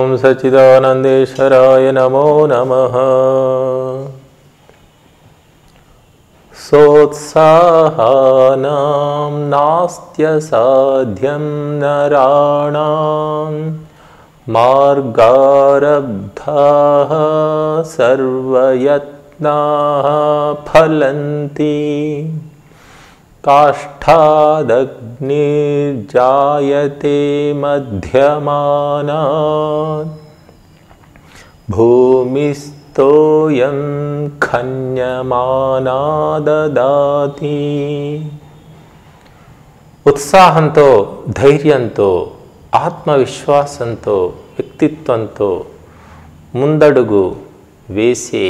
ॐ सच्चिदानन्देश्वराय नमो नमः सोत्साहानां नास्त्यसाध्यं नराणां मार्गारब्धाः सर्वयत्नाः फलन्ति काष्ठादग्निर्जायते मध्यमानात् भूमिस्थोऽयं खन्यमाना ददाति ఉత్సాహంతో ధైర్యంతో ఆత్మవిశ్వాసంతో వ్యక్తిత్వంతో ముందడుగు వేసే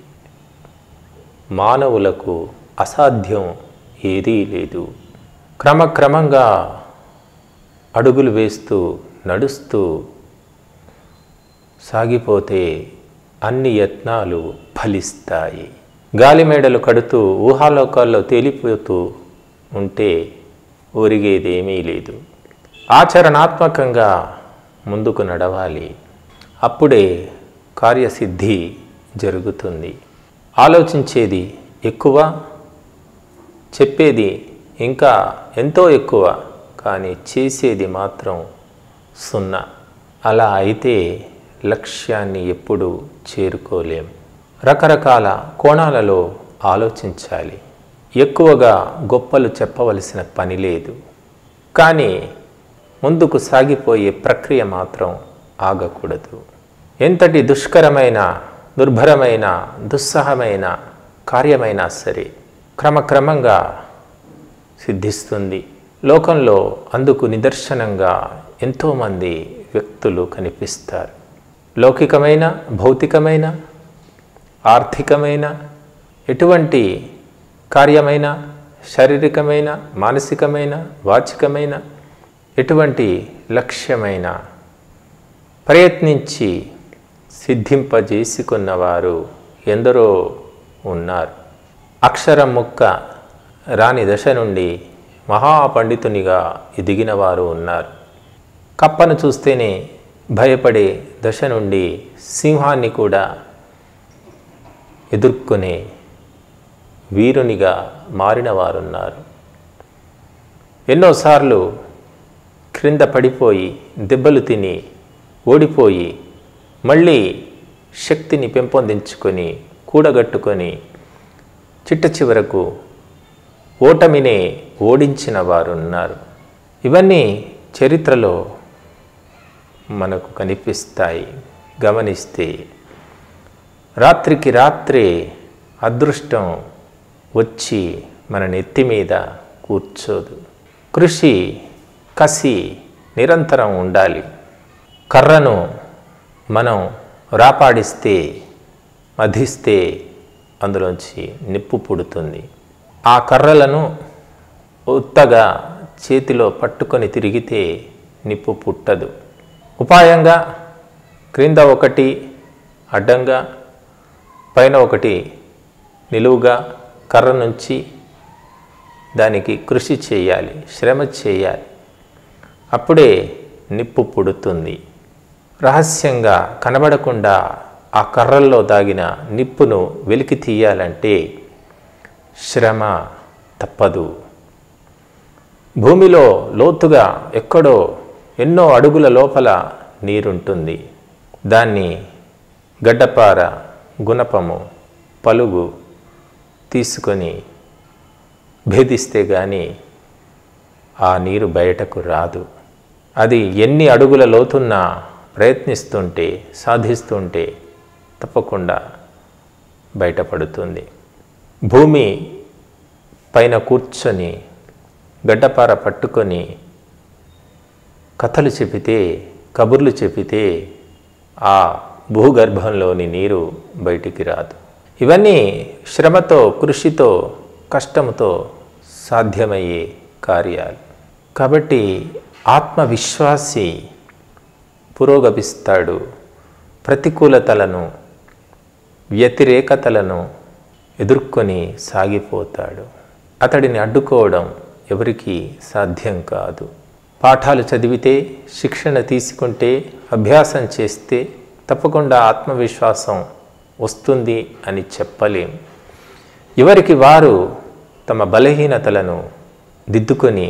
మానవులకు అసాధ్యం ఏదీ లేదు క్రమక్రమంగా అడుగులు వేస్తూ నడుస్తూ సాగిపోతే అన్ని యత్నాలు ఫలిస్తాయి గాలిమేడలు కడుతూ ఊహాలోకాల్లో తేలిపోతూ ఉంటే ఒరిగేదేమీ లేదు ఆచరణాత్మకంగా ముందుకు నడవాలి అప్పుడే కార్యసిద్ధి జరుగుతుంది ఆలోచించేది ఎక్కువ చెప్పేది ఇంకా ఎంతో ఎక్కువ కానీ చేసేది మాత్రం సున్నా అలా అయితే లక్ష్యాన్ని ఎప్పుడు చేరుకోలేం రకరకాల కోణాలలో ఆలోచించాలి ఎక్కువగా గొప్పలు చెప్పవలసిన పని లేదు కానీ ముందుకు సాగిపోయే ప్రక్రియ మాత్రం ఆగకూడదు ఎంతటి దుష్కరమైన దుర్భరమైన దుస్సహమైన కార్యమైనా సరే క్రమక్రమంగా సిద్ధిస్తుంది లోకంలో అందుకు నిదర్శనంగా ఎంతోమంది వ్యక్తులు కనిపిస్తారు లౌకికమైన భౌతికమైన ఆర్థికమైన ఎటువంటి కార్యమైన శారీరకమైన మానసికమైన వాచికమైన ఎటువంటి లక్ష్యమైన ప్రయత్నించి సిద్ధింపజేసుకున్నవారు ఎందరో ఉన్నారు అక్షరం ముక్క రాని దశ నుండి మహాపండితునిగా ఎదిగిన వారు ఉన్నారు కప్పను చూస్తేనే భయపడే దశ నుండి సింహాన్ని కూడా ఎదుర్కొనే వీరునిగా మారిన వారున్నారు ఎన్నోసార్లు క్రింద పడిపోయి దెబ్బలు తిని ఓడిపోయి మళ్ళీ శక్తిని పెంపొందించుకొని కూడగట్టుకొని చిట్ట చివరకు ఓటమినే ఓడించిన వారున్నారు ఇవన్నీ చరిత్రలో మనకు కనిపిస్తాయి గమనిస్తే రాత్రికి రాత్రే అదృష్టం వచ్చి మన నెత్తి మీద కూర్చోదు కృషి కసి నిరంతరం ఉండాలి కర్రను మనం రాపాడిస్తే మధిస్తే అందులోంచి నిప్పు పుడుతుంది ఆ కర్రలను ఉత్తగా చేతిలో పట్టుకొని తిరిగితే నిప్పు పుట్టదు ఉపాయంగా క్రింద ఒకటి అడ్డంగా పైన ఒకటి నిలువుగా కర్ర నుంచి దానికి కృషి చేయాలి శ్రమ చేయాలి అప్పుడే నిప్పు పుడుతుంది రహస్యంగా కనబడకుండా ఆ కర్రల్లో దాగిన నిప్పును వెలికి తీయాలంటే శ్రమ తప్పదు భూమిలో లోతుగా ఎక్కడో ఎన్నో అడుగుల లోపల నీరుంటుంది దాన్ని గడ్డపార గుణపము పలుగు తీసుకొని భేదిస్తే కానీ ఆ నీరు బయటకు రాదు అది ఎన్ని అడుగుల లోతున్నా ప్రయత్నిస్తుంటే సాధిస్తుంటే తప్పకుండా బయటపడుతుంది భూమి పైన కూర్చొని గడ్డపార పట్టుకొని కథలు చెబితే కబుర్లు చెబితే ఆ భూగర్భంలోని నీరు బయటికి రాదు ఇవన్నీ శ్రమతో కృషితో కష్టముతో సాధ్యమయ్యే కార్యాలు కాబట్టి ఆత్మవిశ్వాసి పురోగమిస్తాడు ప్రతికూలతలను వ్యతిరేకతలను ఎదుర్కొని సాగిపోతాడు అతడిని అడ్డుకోవడం ఎవరికీ సాధ్యం కాదు పాఠాలు చదివితే శిక్షణ తీసుకుంటే అభ్యాసం చేస్తే తప్పకుండా ఆత్మవిశ్వాసం వస్తుంది అని చెప్పలేం ఎవరికి వారు తమ బలహీనతలను దిద్దుకొని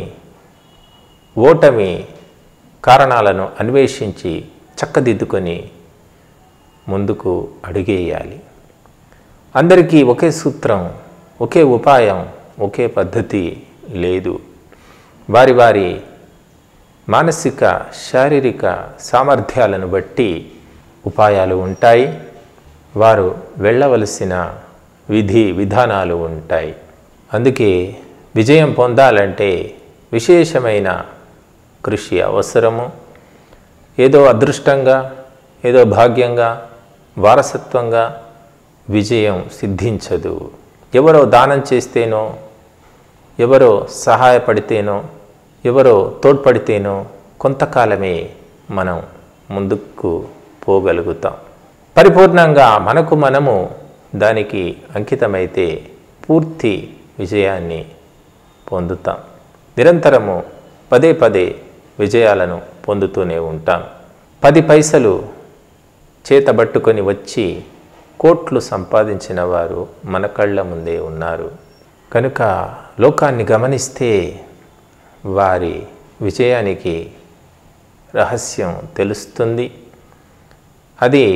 ఓటమి కారణాలను అన్వేషించి చక్కదిద్దుకొని ముందుకు అడుగేయాలి అందరికీ ఒకే సూత్రం ఒకే ఉపాయం ఒకే పద్ధతి లేదు వారి వారి మానసిక శారీరక సామర్థ్యాలను బట్టి ఉపాయాలు ఉంటాయి వారు వెళ్ళవలసిన విధి విధానాలు ఉంటాయి అందుకే విజయం పొందాలంటే విశేషమైన కృషి అవసరము ఏదో అదృష్టంగా ఏదో భాగ్యంగా వారసత్వంగా విజయం సిద్ధించదు ఎవరో దానం చేస్తేనో ఎవరో సహాయపడితేనో ఎవరో తోడ్పడితేనో కొంతకాలమే మనం ముందుకు పోగలుగుతాం పరిపూర్ణంగా మనకు మనము దానికి అంకితమైతే పూర్తి విజయాన్ని పొందుతాం నిరంతరము పదే పదే విజయాలను పొందుతూనే ఉంటాం పది పైసలు చేతబట్టుకొని వచ్చి కోట్లు సంపాదించిన వారు మన కళ్ళ ముందే ఉన్నారు కనుక లోకాన్ని గమనిస్తే వారి విజయానికి రహస్యం తెలుస్తుంది అది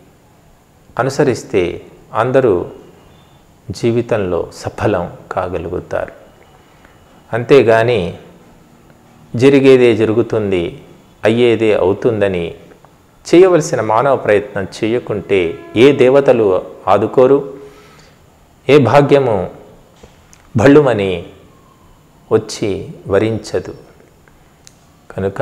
అనుసరిస్తే అందరూ జీవితంలో సఫలం కాగలుగుతారు అంతేగాని జరిగేదే జరుగుతుంది అయ్యేదే అవుతుందని చేయవలసిన మానవ ప్రయత్నం చేయకుంటే ఏ దేవతలు ఆదుకోరు ఏ భాగ్యము భళ్ళుమని వచ్చి వరించదు కనుక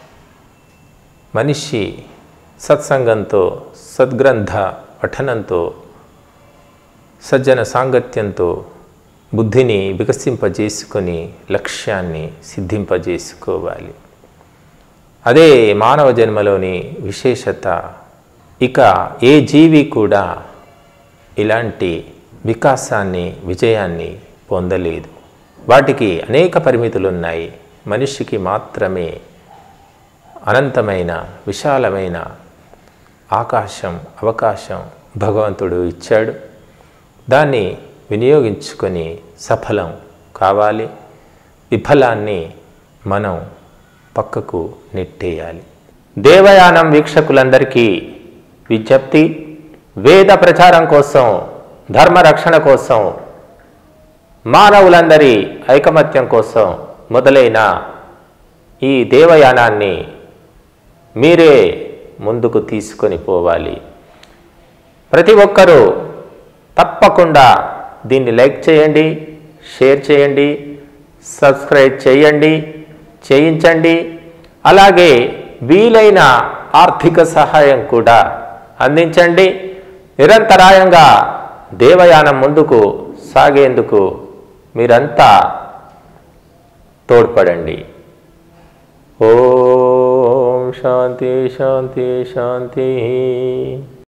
మనిషి సత్సంగంతో సద్గ్రంథ పఠనంతో సజ్జన సాంగత్యంతో బుద్ధిని వికసింపజేసుకొని లక్ష్యాన్ని సిద్ధింపజేసుకోవాలి అదే మానవ జన్మలోని విశేషత ఇక ఏ జీవి కూడా ఇలాంటి వికాసాన్ని విజయాన్ని పొందలేదు వాటికి అనేక పరిమితులు ఉన్నాయి మనిషికి మాత్రమే అనంతమైన విశాలమైన ఆకాశం అవకాశం భగవంతుడు ఇచ్చాడు దాన్ని వినియోగించుకొని సఫలం కావాలి విఫలాన్ని మనం పక్కకు నెట్టేయాలి దేవయానం వీక్షకులందరికీ విజ్ఞప్తి వేద ప్రచారం కోసం ధర్మ రక్షణ కోసం మానవులందరి ఐకమత్యం కోసం మొదలైన ఈ దేవయానాన్ని మీరే ముందుకు తీసుకొని పోవాలి ప్రతి ఒక్కరూ తప్పకుండా దీన్ని లైక్ చేయండి షేర్ చేయండి సబ్స్క్రైబ్ చేయండి చేయించండి అలాగే వీలైన ఆర్థిక సహాయం కూడా అందించండి నిరంతరాయంగా దేవయానం ముందుకు సాగేందుకు మీరంతా తోడ్పడండి ఓం శాంతి శాంతి శాంతి